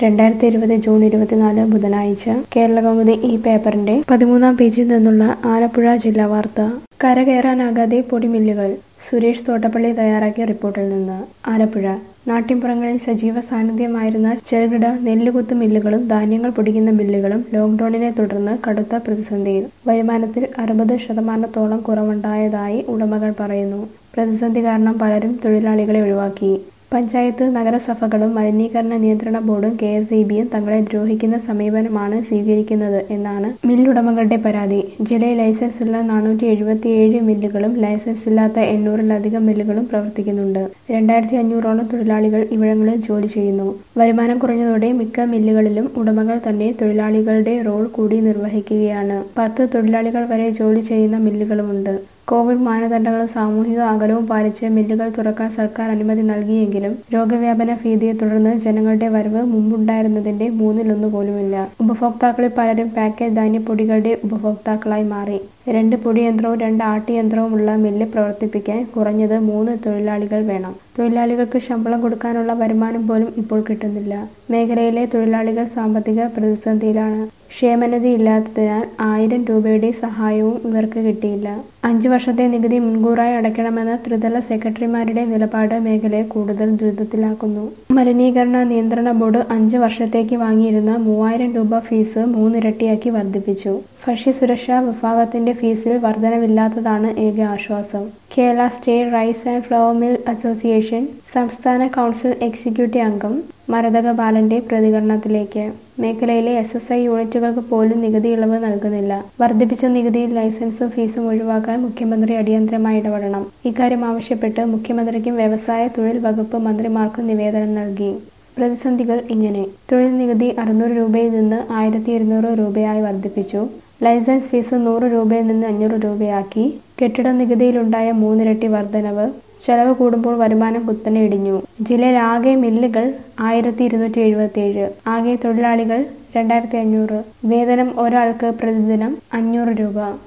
രണ്ടായിരത്തി ഇരുപത് ജൂൺ ഇരുപത്തിനാല് ബുധനാഴ്ച കേരളകൗമുദി ഈ പേപ്പറിന്റെ പതിമൂന്നാം പേജിൽ നിന്നുള്ള ആലപ്പുഴ ജില്ലാ വാർത്ത കരകയറാനാകാതെ പൊടിമില്ലുകൾ സുരേഷ് തോട്ടപ്പള്ളി തയ്യാറാക്കിയ റിപ്പോർട്ടിൽ നിന്ന് ആലപ്പുഴ നാട്ടിൻപുറങ്ങളിൽ സജീവ സാന്നിധ്യമായിരുന്ന ചെറുകിട നെല്ലുകുത്ത് മില്ലുകളും ധാന്യങ്ങൾ പൊടിക്കുന്ന മില്ലുകളും ലോക്ക്ഡൌണിനെ തുടർന്ന് കടുത്ത പ്രതിസന്ധിയിൽ വരുമാനത്തിൽ അറുപത് ശതമാനത്തോളം കുറവുണ്ടായതായി ഉടമകൾ പറയുന്നു പ്രതിസന്ധി കാരണം പലരും തൊഴിലാളികളെ ഒഴിവാക്കി പഞ്ചായത്ത് നഗരസഭകളും മലിനീകരണ നിയന്ത്രണ ബോർഡും കെ എസ് ഇ ബിയും തങ്ങളെ ദ്രോഹിക്കുന്ന സമീപനമാണ് സ്വീകരിക്കുന്നത് എന്നാണ് മില്ലുടമകളുടെ പരാതി ജില്ലയിൽ ലൈസൻസ് ഉള്ള നാനൂറ്റി എഴുപത്തിയേഴ് മില്ലുകളും ലൈസൻസ് ഇല്ലാത്ത എണ്ണൂറിലധികം മില്ലുകളും പ്രവർത്തിക്കുന്നുണ്ട് രണ്ടായിരത്തി അഞ്ഞൂറോളം തൊഴിലാളികൾ ഇവിടങ്ങളിൽ ജോലി ചെയ്യുന്നു വരുമാനം കുറഞ്ഞതോടെ മിക്ക മില്ലുകളിലും ഉടമകൾ തന്നെ തൊഴിലാളികളുടെ റോൾ കൂടി നിർവഹിക്കുകയാണ് പത്ത് തൊഴിലാളികൾ വരെ ജോലി ചെയ്യുന്ന മില്ലുകളുമുണ്ട് കോവിഡ് മാനദണ്ഡങ്ങളും സാമൂഹിക അകലവും പാലിച്ച് മില്ലുകൾ തുറക്കാൻ സർക്കാർ അനുമതി നൽകിയെങ്കിലും രോഗവ്യാപന ഭീതിയെ തുടർന്ന് ജനങ്ങളുടെ വരവ് മുമ്പുണ്ടായിരുന്നതിന്റെ മൂന്നിലൊന്നു പോലുമില്ല ഉപഭോക്താക്കളിൽ പലരും പാക്കറ്റ് ധാന്യപ്പൊടികളുടെ ഉപഭോക്താക്കളായി മാറി രണ്ട് പൊടിയന്ത്രവും രണ്ട് ആട്ടിയന്ത്രവും ഉള്ള മില്ല് പ്രവർത്തിപ്പിക്കാൻ കുറഞ്ഞത് മൂന്ന് തൊഴിലാളികൾ വേണം തൊഴിലാളികൾക്ക് ശമ്പളം കൊടുക്കാനുള്ള വരുമാനം പോലും ഇപ്പോൾ കിട്ടുന്നില്ല മേഖലയിലെ തൊഴിലാളികൾ സാമ്പത്തിക പ്രതിസന്ധിയിലാണ് ക്ഷേമനിധി ഇല്ലാത്തതിനാൽ ആയിരം രൂപയുടെ സഹായവും ഇവർക്ക് കിട്ടിയില്ല അഞ്ചു വർഷത്തെ നികുതി മുൻകൂറായി അടയ്ക്കണമെന്ന ത്രിതല സെക്രട്ടറിമാരുടെ നിലപാട് മേഖലയെ കൂടുതൽ ദുരിതത്തിലാക്കുന്നു മലിനീകരണ നിയന്ത്രണ ബോർഡ് അഞ്ചു വർഷത്തേക്ക് വാങ്ങിയിരുന്ന മൂവായിരം രൂപ ഫീസ് മൂന്നിരട്ടിയാക്കി വർദ്ധിപ്പിച്ചു ഭക്ഷ്യസുരക്ഷാ വിഭാഗത്തിന്റെ ഫീസിൽ വർധനവില്ലാത്തതാണ് ഏക ആശ്വാസം Kerala state rice and flour mill association സംസ്ഥാന കൗൺസിൽ എക്സിക്യൂട്ടീവ് അംഗം മരതക ബാലന്റെ പ്രതികരണത്തിലേക്ക് മേഖലയിലെ എസ് എസ് ഐ യൂണിറ്റുകൾക്ക് പോലും നികുതി ഇളവ് നൽകുന്നില്ല വർദ്ധിപ്പിച്ച നികുതിയിൽ ലൈസൻസും ഫീസും ഒഴിവാക്കാൻ മുഖ്യമന്ത്രി അടിയന്തരമായി ഇടപെടണം ഇക്കാര്യം ആവശ്യപ്പെട്ട് മുഖ്യമന്ത്രിക്കും വ്യവസായ തൊഴിൽ വകുപ്പ് മന്ത്രിമാർക്കും നിവേദനം നൽകി പ്രതിസന്ധികൾ ഇങ്ങനെ തൊഴിൽ നികുതി അറുന്നൂറ് രൂപയിൽ നിന്ന് ആയിരത്തി ഇരുന്നൂറ് രൂപയായി വർദ്ധിപ്പിച്ചു ലൈസൻസ് ഫീസ് നൂറ് രൂപയിൽ നിന്ന് അഞ്ഞൂറ് രൂപയാക്കി കെട്ടിട നികുതിയിലുണ്ടായ മൂന്നിരട്ടി വർധനവ് ചെലവ് കൂടുമ്പോൾ വരുമാനം കുത്തനെ ഇടിഞ്ഞു ജില്ലയിൽ ആകെ മില്ലുകൾ ആയിരത്തി ഇരുന്നൂറ്റി എഴുപത്തി ഏഴ് ആകെ തൊഴിലാളികൾ രണ്ടായിരത്തി അഞ്ഞൂറ് വേതനം ഒരാൾക്ക് പ്രതിദിനം അഞ്ഞൂറ് രൂപ